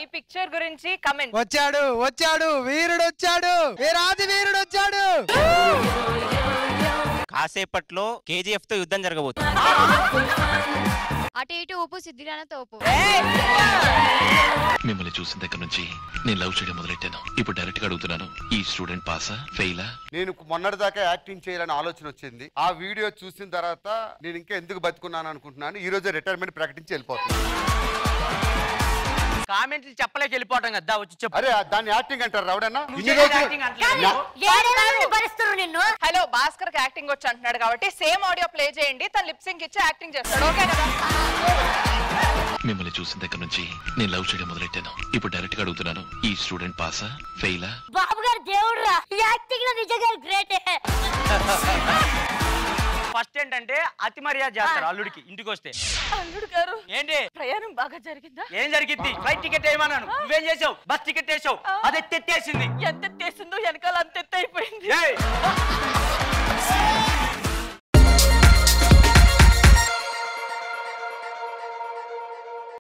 ఈ పిక్చర్ గురించి కమెంట్ వచ్చాడు వచ్చాడు వీరుడు వచ్చాడు వీరాది వీరుడు వచ్చాడు కాసేపట్లో కేజీఎఫ్ తో యుద్ధం జరగబోతుంది అటు ఇటు ఊపు సిద్ధిరాన తోపు మిమ్మల్ని చూసిన దగ్గర నుంచి నేను లవ్ చేయడం మొదలెట్టాను ఇప్పుడు డైరెక్ట్ గా అడుగుతున్నాను ఈ స్టూడెంట్ పాసా ఫెయిలా నేను మొన్నటిదాకా యాక్టింగ్ చేయాలని ఆలోచన వచ్చింది ఆ వీడియో చూసిన తర్వాత నేను ఇంకా ఎందుకు బతుకున్నాను అనుకుంటున్నాను ఈ రోజే రిటైర్మెంట్ ప్రకటించి వెళ్ళిపోతున్నాను కామెంట్లు చెప్పలేక వెళ్ళిపోవటం కదా వచ్చి చెప్పు అరే దాన్ని యాక్టింగ్ అంటారు రావడన్నా ఇన్ని చేసే రోజులు యాక్టింగ్ అంటలేదు. నిన్ను హలో భాస్కర్ కి యాక్టింగ్ వచ్చి అంటున్నాడు కాబట్టి సేమ్ ఆడియో ప్లే చేయండి తన లిప్సింగ్ ఇచ్చి యాక్టింగ్ చేస్తాడు ఓకే కదా మిమ్మల్ని చూసిన దగ్గర నుంచి నేను లవ్ చేయడం మొదలెట్టాను ఇప్పుడు డైరెక్ట్ గా అడుగుతున్నాను ఈ స్టూడెంట్ పాసా ఫెయిలా బాబు గారు దేవుడు రా యాక్టింగ్ లో నిజంగా గ్రేట్ ఫస్ట్ ఏంటంటే అతి మర్యాద చేస్తారు అల్లుడికి ఇంటికి వస్తే అల్లుడు గారు ఏంటి ప్రయాణం బాగా జరిగిందా ఏం జరిగింది ఫ్లైట్ టికెట్ వేయమన్నాను నువ్వేం చేసావు బస్ టికెట్ వేసావు అది ఎత్తేసింది ఎంత ఎత్తేసిందో వెనకాల అంత ఎత్తు అయిపోయింది ఏయ్!